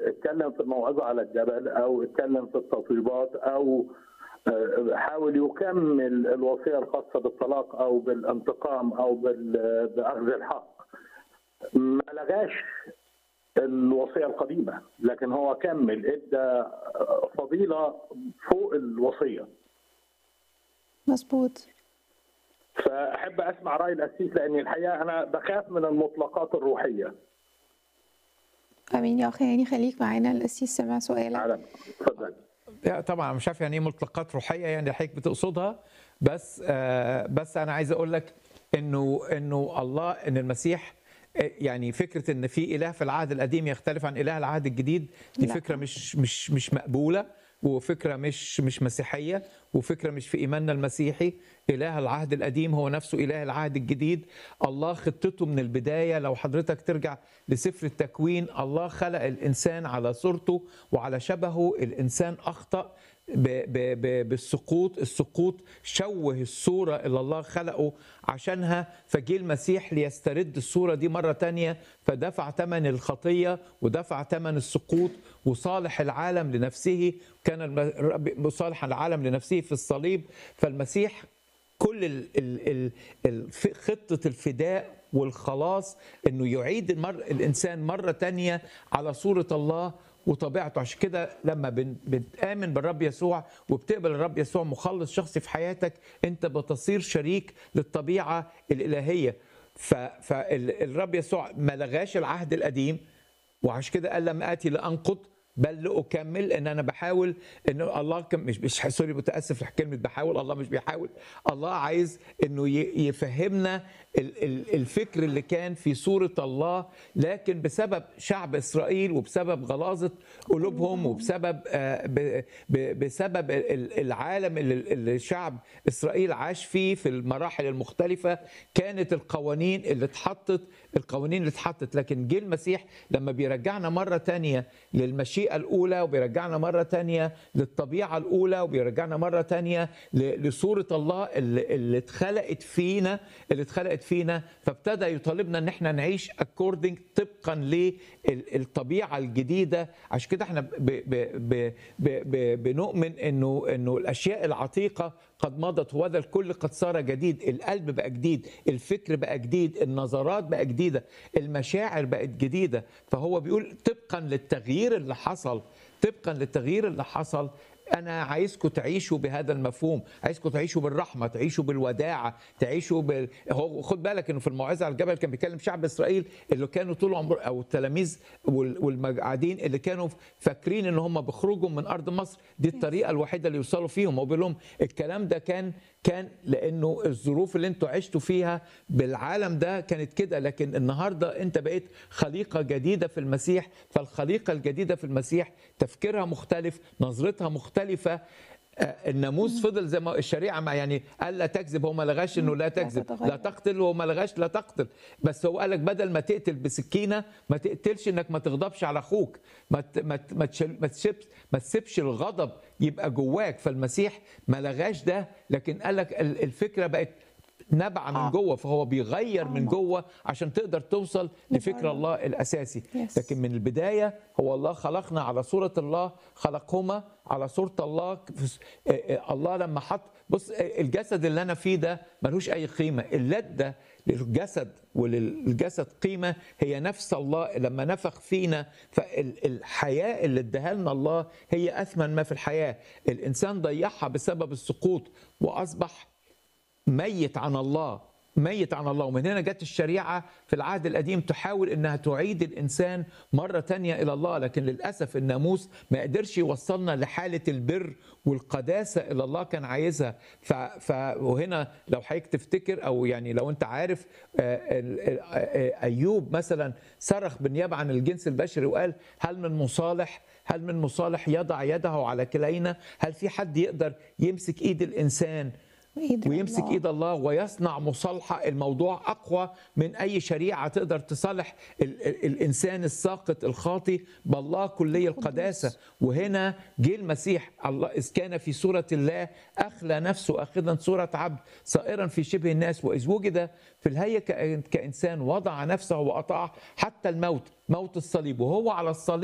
اتكلم في الموعظه على الجبل او اتكلم في التطويبات او آه، حاول يكمل الوصيه الخاصه بالطلاق او بالانتقام او بال- باخذ الحق ما لغاش الوصيه القديمه لكن هو كمل ادى فضيله فوق الوصيه مظبوط فاحب اسمع راي الاسيس لاني الحقيقه انا بخاف من المطلقات الروحيه امين يا اخي يعني خليك معانا القسيس سمع سؤالك على اتفضل لا طبعا مش عارف يعني ايه مطلقات روحيه يعني حضرتك بتقصدها بس آه بس انا عايز اقول لك انه انه الله ان المسيح آه، يعني فكره ان في اله في العهد القديم يختلف عن اله العهد الجديد دي لا. فكره مش مش مش مقبوله وفكره مش مش مسيحيه وفكره مش في ايماننا المسيحي اله العهد القديم هو نفسه اله العهد الجديد الله خطته من البدايه لو حضرتك ترجع لسفر التكوين الله خلق الانسان على صورته وعلى شبهه الانسان اخطا ب- ب- ب- بالسقوط السقوط شوه الصورة اللي الله خلقه عشانها فجه المسيح ليسترد الصورة دي مرة تانية فدفع ثمن الخطية ودفع ثمن السقوط وصالح العالم لنفسه كان الم- الرب صالح العالم لنفسه في الصليب فالمسيح كل ال ال ال ال خطة الفداء والخلاص انه يعيد المر الانسان مرة تانية على صورة الله وطبيعته عشان كده لما بن- بتآمن بالرب يسوع وبتقبل الرب يسوع مخلص شخصي في حياتك انت بتصير شريك للطبيعة الإلهية فالرب يسوع ما لغاش العهد القديم وعشان كده قال لما اتي لانقض بل لاكمل ان انا بحاول ان الله كم مش مش سوري متاسف في كلمه بحاول الله مش بيحاول الله عايز انه ي- يفهمنا ال- ال- الفكر اللي كان في صوره الله لكن بسبب شعب اسرائيل وبسبب غلاظه قلوبهم وبسبب آه، ب- ب- بسبب ال- ال- العالم اللي اللي شعب اسرائيل عاش فيه في المراحل المختلفه كانت القوانين اللي اتحطت القوانين اللي اتحطت لكن جه المسيح لما بيرجعنا مرة تانية للمشيئة الأولى وبيرجعنا مرة تانية للطبيعة الأولى وبيرجعنا مرة تانية ل- لصورة الله اللي, اللي اتخلقت فينا اللي اتخلقت فينا فابتدى يطالبنا ان احنا نعيش according طبقا للطبيعة الجديدة عشان كده احنا ب ب ب ب ب بنؤمن انه انه الاشياء العتيقة قد مضت وهذا الكل قد صار جديد القلب بقى جديد الفكر بقى جديد النظرات بقى جديدة المشاعر بقت جديدة فهو بيقول طبقا للتغيير اللي حصل طبقا للتغيير اللي حصل انا عايزكم تعيشوا بهذا المفهوم عايزكم تعيشوا بالرحمه تعيشوا بالوداعه تعيشوا بال... هو خد بالك انه في الموعظه على الجبل كان بيتكلم شعب اسرائيل اللي كانوا طول عمر او التلاميذ وال- والمقعدين اللي كانوا فاكرين ان هم بيخرجوا من ارض مصر دي الطريقه الوحيده اللي يوصلوا فيهم هو بيقول لهم الكلام ده كان كان لانه الظروف اللي انتوا عشتوا فيها بالعالم ده كانت كده لكن النهارده انت بقيت خليقه جديده في المسيح فالخليقه الجديده في المسيح تفكيرها مختلف نظرتها مختلفه آه، الناموس فضل زي ما الشريعه ما يعني قال لا تكذب هو ما لغاش انه لا تكذب تتغير. لا تقتل وهو ما لغاش لا تقتل بس هو قال لك بدل ما تقتل بسكينه ما تقتلش انك ما تغضبش على اخوك ما ت- ما ت- ما تشل- ما تسيبش ما تسيبش الغضب يبقى جواك فالمسيح ما لغاش ده لكن قال لك ال- الفكره بقت نبع من آه. جوه فهو بيغير من آه. جوه عشان تقدر توصل لفكر لبره. الله الاساسي Yes. لكن من البدايه هو الله خلقنا على صوره الله خلقهما على صوره الله في- آه، آه، الله لما حط بص آه، الجسد اللي انا فيه ده ملوش اي قيمه اللذه للجسد وللجسد قيمه هي نفس الله لما نفخ فينا فالحياه اللي اداها لنا الله هي اثمن ما في الحياه الانسان ضيعها بسبب السقوط واصبح ميت عن الله ميت عن الله ومن هنا جت الشريعة في العهد القديم تحاول انها تعيد الانسان مرة تانية الى الله لكن للأسف الناموس ما قدرش يوصلنا لحالة البر والقداسة اللي الله كان عايزها ف... ف... وهنا لو حضرتك تفتكر او يعني لو انت عارف آه، ال- ال- آه، ايوب مثلا صرخ بالنيابة عن الجنس البشري وقال هل من مصالح هل من مصالح يضع يده على كلينا هل في حد يقدر يمسك ايد الانسان وإيد ويمسك الله. ايد الله ويصنع مصالحه الموضوع اقوى من اي شريعه تقدر تصالح ال- ال- الانسان الساقط الخاطي بالله كلي القداسه وهنا جه المسيح الله اذ كان في صوره الله اخلى نفسه اخذا صوره عبد صائرا في شبه الناس واذ وجد في الهيئه كإن- كانسان وضع نفسه واطاع حتى الموت موت الصليب وهو على الصليب